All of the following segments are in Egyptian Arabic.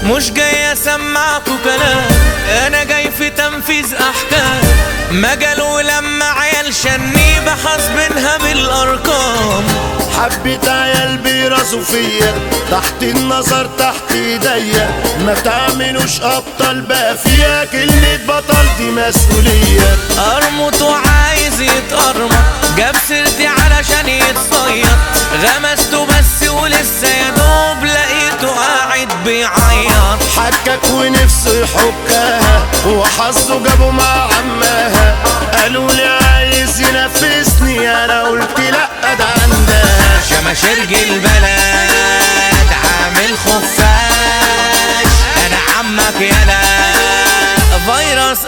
مش جاي اسمعكوا كلام انا جاي في تنفيذ احكام مجال ولما عيال شنيبة حاسبينها بالارقام حبة عيال بيرازوا فيا تحت النظر تحت ايديا ما تعملوش ابطال بقى فيها كلمة بطل دي مسؤولية ارمط وعايز يتقرمط جاب سيرتي علشان يتصيط غمسته بس ولسه يا دوب لقيته قاعد بيعيط حكك ونفسه يحكها وحظه جابه مع عمها قالوا لي عايز ينفسني انا قلت لا ده عندها شماشرج البلد عامل خفاش انا عمك يالا فيروس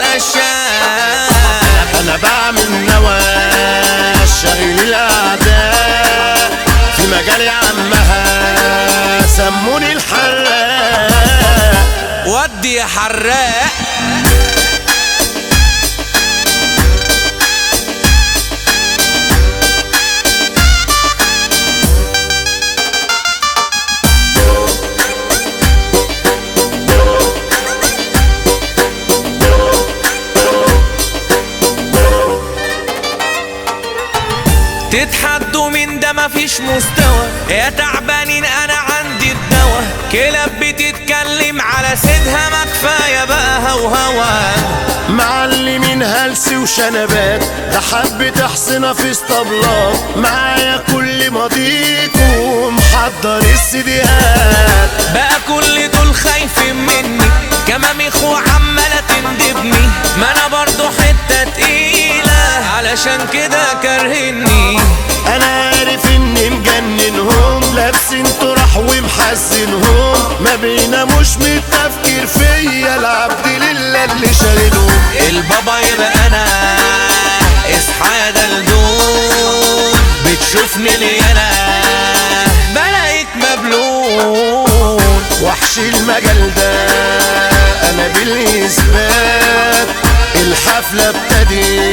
قشاش انا بعمل نواش شغل الاعداء في مجال عمها سموني الحراق ودي يا حراق تتحدوا من ده مفيش مستوى يا تعبانين انا عندي الدواء كلاب بتتكلم على سيدها ما كفايه بقى هوهوا معلمين هلس وشنبات ده حبة حصنة في اسطبلات معايا كل ماضيكم محضر السيديهات بقى كل دول خايفين مني كمان اخو عمالة تندبني ما انا برضو حتة تقيلة علشان كده كارهني انا عارف اني مجننهم لابسين طرح ومحزنهم ما بيناموش من التفكير فيا العبد لله اللي شايلهم البابا يبقى انا اصحى يا دلدول بتشوفني لي انا بلاقيك مبلول وحش المجال ده انا بالاثبات الحفله ابتدت